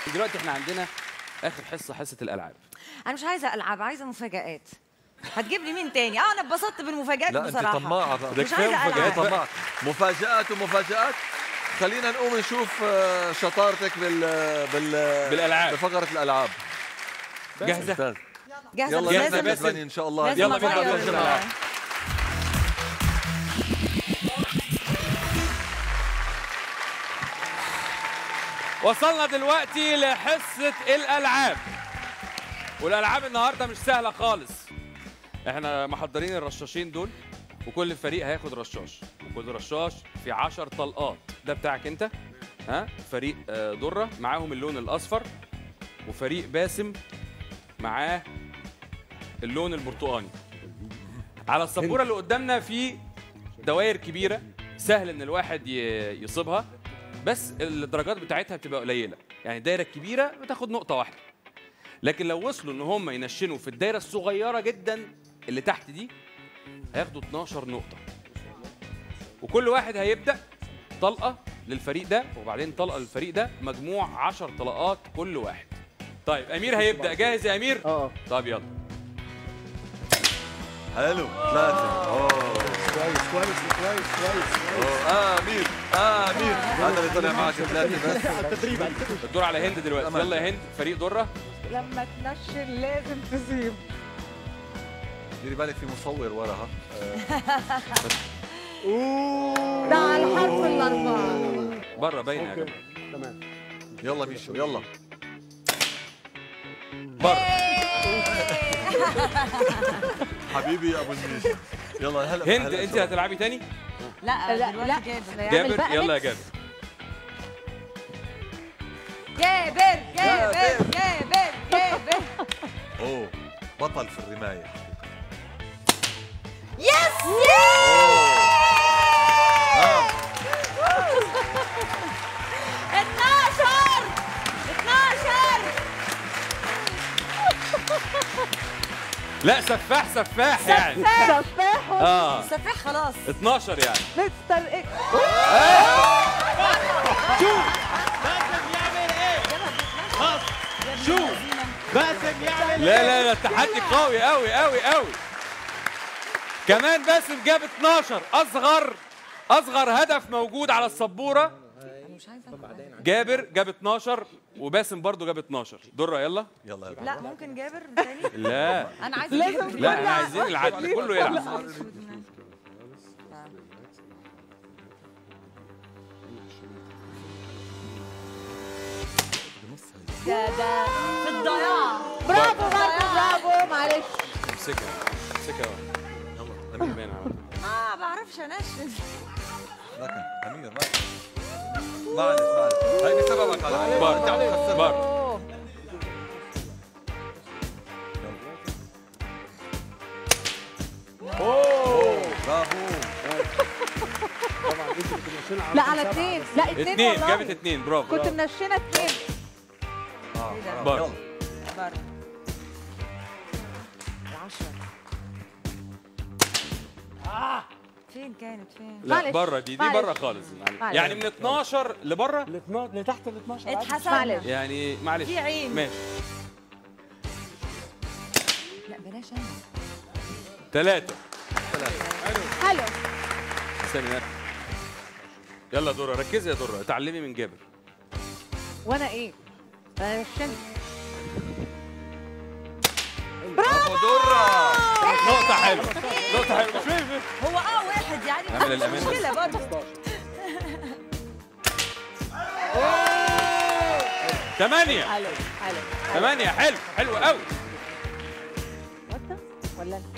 دلوقتي احنا عندنا اخر حصه حصه الالعاب انا مش عايزه العاب عايزه مفاجآت هتجيب لي مين تاني اه انا اتبسطت بالمفاجآت لا انت بصراحه طماعه بقى بدك مش عايزه فيها مفاجآت العاب طماعه مفاجآت ومفاجآت خلينا نقوم نشوف آه، شطارتك بال بال بالألعاب. بفقره الالعاب جاهزه ممتاز. جاهزه يلا بس جاهزة جاهزه لازم باسم؟ باسم ان شاء الله لازم يلا أغير بينا ال- نخش الألعاب. وصلنا دلوقتي لحصه الالعاب والالعاب النهارده مش سهله خالص احنا محضرين الرشاشين دول وكل فريق هياخد رشاش وكل رشاش في 10 طلقات ده بتاعك انت ها فريق آه، دره معاهم اللون الاصفر وفريق باسم معاه اللون البرتقاني على السبوره اللي قدامنا في دوائر كبيره سهل ان الواحد ي- يصيبها بس الدرجات بتاعتها بتبقى قليله يعني الدايره الكبيره بتاخد نقطه واحده لكن لو وصلوا ان هم ينشنوا في الدايره الصغيره جدا اللي تحت دي هياخدوا 12 نقطه وكل واحد هيبدا طلقه للفريق ده وبعدين طلقه للفريق ده مجموع 10 طلقات كل واحد طيب امير هيبدا جاهز يا امير اه طب يلا حلو ثلاثه اوه كويس كويس كويس كويس أوه. امير امير هذا اللي طلع معك ثلاثه بس التدريب الدور على هند دلوقتي تمام. يلا يا هند فريق دره لما تنشن لازم تصيب ديري بالك في مصور ورا ها ده على الحرف الاربعه بره باينه يا اوكي جماعه تمام يلا ميشو يلا بره حبيبي يا ابو الميشو يلا هلا هند هلا انت شباب. هتلعبي تاني لا لا، دلوقتي لا. جابر جابر بقى يلا يا ميكس. جابر جابر جابر جابر جابر اوه بطل في الرمايه يس نعم 12 12 لا سفاح سفاح يعني سفاح اه سفاح خلاص 12 يعني مستر اكس شوف باسم يعمل لا لا لا التحدي قوي قوي قوي قوي كمان باسم جاب 12 اصغر اصغر هدف موجود على السبوره مش عايزه جابر جاب 12 وباسم برضو جاب 12 دره يلا يلا يلا لا ممكن جابر تاني لا انا عايزه لازم جابر. لا احنا عايزين العدل كله يلعب ده ده في الضياع برافو برافو برافو معلش امسكها امسكها يلا امير باين على ما بعرفش انشن لكن امير ما معلش معلش هاي بسببك على فكرة. بر. انت عم تخسر بر. أوه. برافو طبعا انت كنت ماشيين على لا على سبعة اثنين بس. لا اثنين اتنين والله جابت اتنين برافو كنت منشنه اثنين اه إيه ده؟ آه، بر. يلا بره العشرة فين كانت فين؟ لا معلش. بره دي دي معلش. بره خالص معلش. يعني من 12 لبره ال 12 لتحت ال 12 عادي. اتحسن معلش. يعني معلش في عين. ماشي لا بلاش انا ثلاثة حلو استني نفسك. يلا دورة ركزي يا دورة اتعلمي من جابر وانا ايه انا نشنت برافو درة نقطة حلوة نقطة حلوة مش مهم. هو اه واحد يعني اعمل مش الأمان بس. مشكلة برضه ثمانية حلو حلو ثمانية حلو حلو قوي وانت ولا انت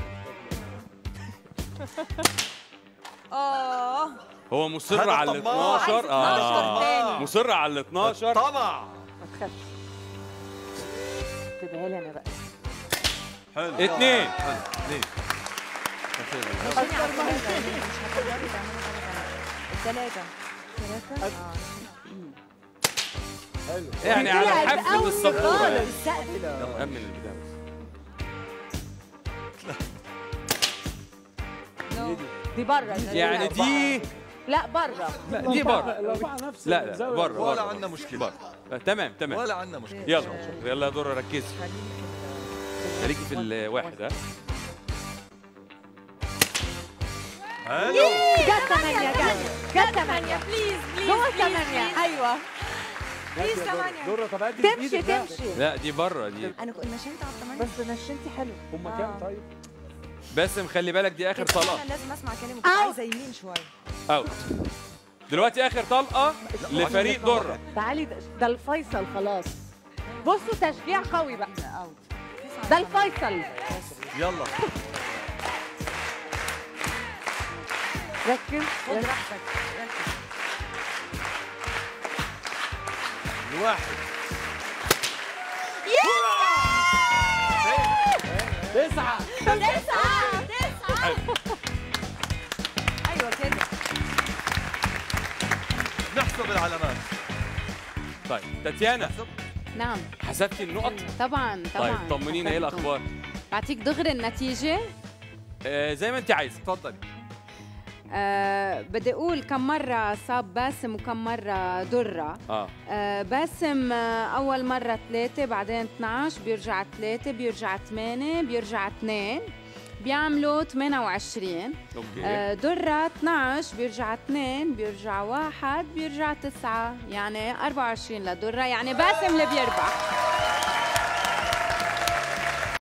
اه هو مصر هذا على ال طماع. 12 عايز 12 اه تاني. مصر على ال 12 طمع ما تخافش سيبها لي انا بقى حلو اتنين. حلو اثنين الثلاثة ثلاثة حلو يعني على طلعت حافة قوي السبورة خالص. يعني. السقف يلا أمن البتاع بس نو. دي بره يعني دي لا بره دي بره الاربعه نفس لا لا الزاوية. بره ولا بره عندنا مشكله بره آه، تمام تمام ولا عندنا مشكله يلا يلا يا دره ركزي خليكي في الواحد ها حلو جت ثمانية جت جت ثمانية بليز بليز جوه ثمانية أيوه بليز ثمانية دره طب قد تمشي إيدك بقى. تمشي لا دي بره دي انا كنت نشنت على الثمانية بس نشنتي حلو هم آه. كام طيب؟ باسم خلي بالك دي اخر طلقه انا لازم اسمع كلامك كنت أوت. عايزه يمين شويه اوت دلوقتي اخر طلقه لفريق دره تعالي ده, ده الفيصل خلاص بصوا تشجيع قوي بقى اوت ده الفيصل يلا ركز خد ركز. راحتك ركز. الواحد تسعه تسعة تسعة ايوه كده نحسب العلامات طيب تاتيانا نحسب نعم حسبتي النقط طبعا طبعا طيب طمنينا ايه حسبتهم. الاخبار بعطيك دغري النتيجة آه زي ما انت عايزه اتفضلي أه بدي أقول كم مرة صاب باسم وكم مرة درة اه أه باسم آه، أول مرة ثلاثة بعدين 12 بيرجع ثلاثة بيرجع ثمانية بيرجع اثنين بيعملوا 28 اوكي أه درة 12 بيرجع اثنين بيرجع واحد بيرجع تسعة يعني 24 لدرة يعني باسم اللي بيربح